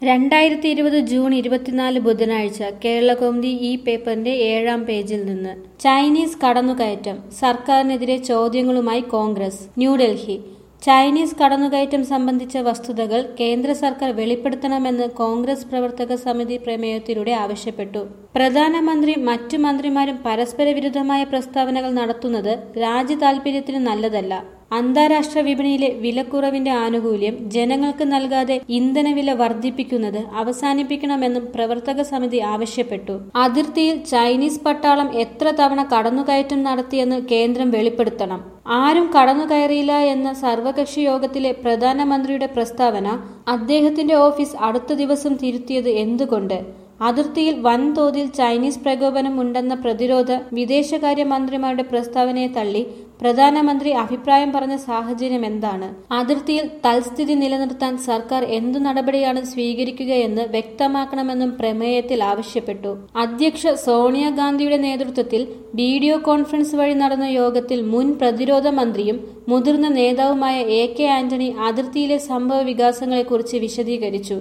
രണ്ടായിരത്തി ഇരുപത് ജൂൺ ഇരുപത്തിനാല് ബുധനാഴ്ച കേരളകൗമുദി ഈ പേപ്പറിന്റെ ഏഴാം പേജിൽ നിന്ന് ചൈനീസ് കടന്നുകയറ്റം സർക്കാരിനെതിരെ ചോദ്യങ്ങളുമായി കോൺഗ്രസ് ന്യൂഡൽഹി ചൈനീസ് കടന്നുകയറ്റം സംബന്ധിച്ച വസ്തുതകൾ കേന്ദ്ര സർക്കാർ വെളിപ്പെടുത്തണമെന്ന് കോൺഗ്രസ് പ്രവർത്തക സമിതി പ്രമേയത്തിലൂടെ ആവശ്യപ്പെട്ടു പ്രധാനമന്ത്രി മറ്റു മന്ത്രിമാരും പരസ്പര വിരുദ്ധമായ പ്രസ്താവനകൾ നടത്തുന്നത് രാജ്യ താൽപര്യത്തിന് നല്ലതല്ല അന്താരാഷ്ട്ര വിപണിയിലെ വിലക്കുറവിന്റെ ആനുകൂല്യം ജനങ്ങൾക്ക് നൽകാതെ ഇന്ധനവില വർദ്ധിപ്പിക്കുന്നത് അവസാനിപ്പിക്കണമെന്നും പ്രവർത്തക സമിതി ആവശ്യപ്പെട്ടു അതിർത്തിയിൽ ചൈനീസ് പട്ടാളം എത്ര തവണ കടന്നുകയറ്റം നടത്തിയെന്ന് കേന്ദ്രം വെളിപ്പെടുത്തണം ആരും കടന്നുകയറിയില്ല എന്ന സർവകക്ഷി യോഗത്തിലെ പ്രധാനമന്ത്രിയുടെ പ്രസ്താവന അദ്ദേഹത്തിന്റെ ഓഫീസ് അടുത്ത ദിവസം തിരുത്തിയത് എന്തുകൊണ്ട് അതിർത്തിയിൽ വൻതോതിൽ ചൈനീസ് പ്രകോപനം ഉണ്ടെന്ന പ്രതിരോധ വിദേശകാര്യ മന്ത്രിമാരുടെ പ്രസ്താവനയെ തള്ളി പ്രധാനമന്ത്രി അഭിപ്രായം പറഞ്ഞ സാഹചര്യം എന്താണ് അതിർത്തിയിൽ തൽസ്ഥിതി നിലനിർത്താൻ സർക്കാർ എന്തു നടപടിയാണ് സ്വീകരിക്കുകയെന്ന് വ്യക്തമാക്കണമെന്നും പ്രമേയത്തിൽ ആവശ്യപ്പെട്ടു അധ്യക്ഷ സോണിയാഗാന്ധിയുടെ നേതൃത്വത്തിൽ വീഡിയോ കോൺഫറൻസ് വഴി നടന്ന യോഗത്തിൽ മുൻ പ്രതിരോധ മന്ത്രിയും മുതിർന്ന നേതാവുമായ എ കെ ആന്റണി അതിർത്തിയിലെ സംഭവ വികാസങ്ങളെക്കുറിച്ച് വിശദീകരിച്ചു